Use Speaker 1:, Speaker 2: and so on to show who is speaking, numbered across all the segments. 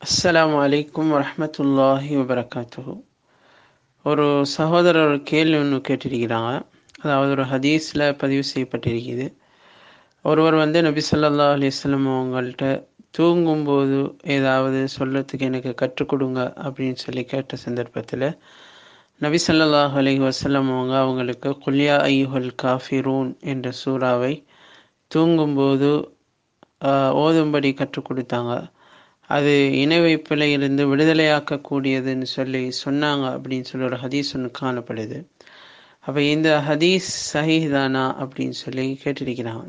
Speaker 1: அஸ்ஸலாமு அலைக்கும் வரஹ்மத்துல்லாஹி வபரகாத்துஹு ஒரு சகோதரர் ஒரு கேள்வி ஒன்று கேட்டிருக்கிறாங்க அதாவது ஒரு ஹதீஸில் பதிவு செய்யப்பட்டிருக்குது ஒருவர் வந்து நபி ஸல்லல்லாஹு அலைஹி வஸல்லம் அவங்கள்ட்ட தூங்கும்போது ஏதாவது சொல்லத்துக்கு எனக்கு கற்றுக் கொடுங்க அப்படின்னு சொல்லி கேட்ட சந்தர்ப்பத்தில் நபி ஸல்லல்லாஹு அலைஹி வஸல்லம் அவங்க அவங்களுக்கு குல்யா ஐயுல் காஃபிரூன் என்ற சூறாவை தூங்கும்போது ஆஹ், ஓதும்படி கற்றுக் கொடுத்தாங்க அது இணை வைப்பில் இருந்து விடுதலையாக்கக்கூடியதுன்னு சொல்லி சொன்னாங்க அப்படின்னு சொல்லி ஒரு ஹதீஸ் ஒன்று காணப்படுது அப்போ இந்த ஹதீஸ் சஹீதானா அப்படின்னு சொல்லி கேட்டிருக்கிறாங்க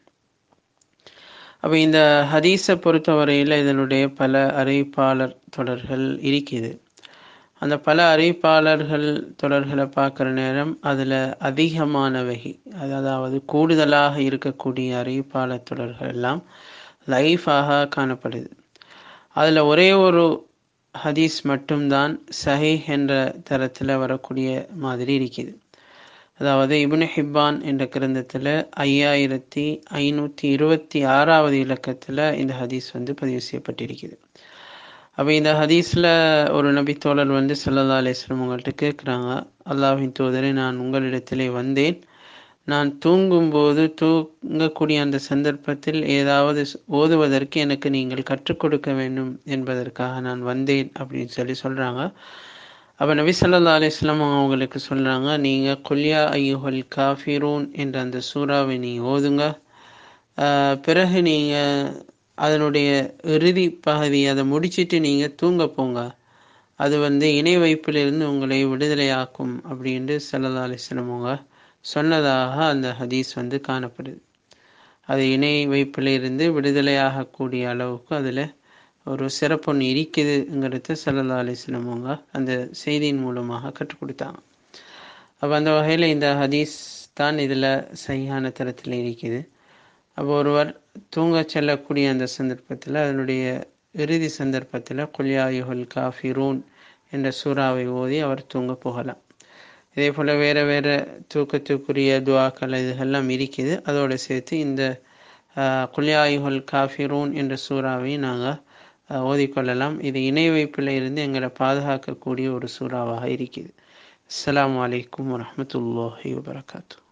Speaker 1: அப்போ இந்த ஹதீஸை பொறுத்தவரையில் இதனுடைய பல அறிவிப்பாளர் தொடர்கள் இருக்குது அந்த பல அறிவிப்பாளர்கள் தொடர்களை பார்க்குற நேரம் அதில் அதிகமானவை அது அதாவது கூடுதலாக இருக்கக்கூடிய அறிவிப்பாளர் தொடர்கள் எல்லாம் லைஃபாக காணப்படுது அதில் ஒரே ஒரு ஹதீஸ் மட்டும்தான் சஹீஹ் என்ற தரத்தில் வரக்கூடிய மாதிரி இருக்குது அதாவது இப்னு ஹிப்பான் என்ற கிரந்தத்தில் ஐயாயிரத்தி ஐநூற்றி இருபத்தி ஆறாவது இலக்கத்தில் இந்த ஹதீஸ் வந்து பதிவு செய்யப்பட்டிருக்குது அப்போ இந்த ஹதீஸில் ஒரு நபித்தோழர் வந்து சல்லல்லா அலிஸ்லம் உங்கள்கிட்ட கேட்குறாங்க அல்லாஹின் தூதரை நான் உங்களிடத்திலே வந்தேன் நான் தூங்கும்போது தூங்கக்கூடிய அந்த சந்தர்ப்பத்தில் ஏதாவது ஓதுவதற்கு எனக்கு நீங்கள் கற்றுக் கொடுக்க வேண்டும் என்பதற்காக நான் வந்தேன் அப்படின்னு சொல்லி சொல்கிறாங்க அப்போ நபி ஸல்லல்லாஹு அலைஹி வஸல்லம் அவங்களுக்கு சொல்கிறாங்க நீங்கள் குல்யா ஐயுஹல் காஃபிரூன் என்ற அந்த சூறாவை நீங்கள் ஓதுங்க ஆஹ் பிறகு நீங்கள் அதனுடைய இறுதி பகுதி அதை முடிச்சிட்டு நீங்கள் தூங்க போங்க அது வந்து இணை வைப்பிலிருந்து உங்களை விடுதலையாக்கும் அப்படின்ட்டு ஸல்லல்லாஹு அலைஹி வஸல்லம் அவங்க சொன்னதாக அந்த ஹதீஸ் வந்து காணப்படுது அது இணை வைப்பிலிருந்து விடுதலையாகக்கூடிய அளவுக்கு அதில் ஒரு சிறப்பொன்று இருக்குதுங்கிறத ஸல்லல்லாஹு அலைஹி வஸல்லம் அவங்க அந்த செய்தியின் மூலமாக கற்றுக் கொடுத்தாங்க அப்போ அந்த வகையில் இந்த ஹதீஸ் தான் இதில் சரியான தரத்தில் இருக்குது அப்போ ஒருவர் தூங்க செல்லக்கூடிய அந்த சந்தர்ப்பத்தில் அதனுடைய இறுதி சந்தர்ப்பத்தில் குல்யாயுல் காஃபிரூன் என்ற சூறாவை ஓதி அவர் தூங்க போகலாம் இதே போல் வேறு வேறு தூக்கத்துக்குரிய துவாக்கள் இதுகெல்லாம் இருக்குது அதோடு சேர்த்து இந்த குல்யாயுல் காஃபிரூன் என்ற சூறாவை நாங்கள் ஓதிக்கொள்ளலாம் இது இணை வைப்பில் இருந்து எங்களை பாதுகாக்கக்கூடிய ஒரு சூறாவாக இருக்குது அஸ்ஸலாமு அலைக்கும் வரஹ்மத்துல்லாஹி வபரகாத்து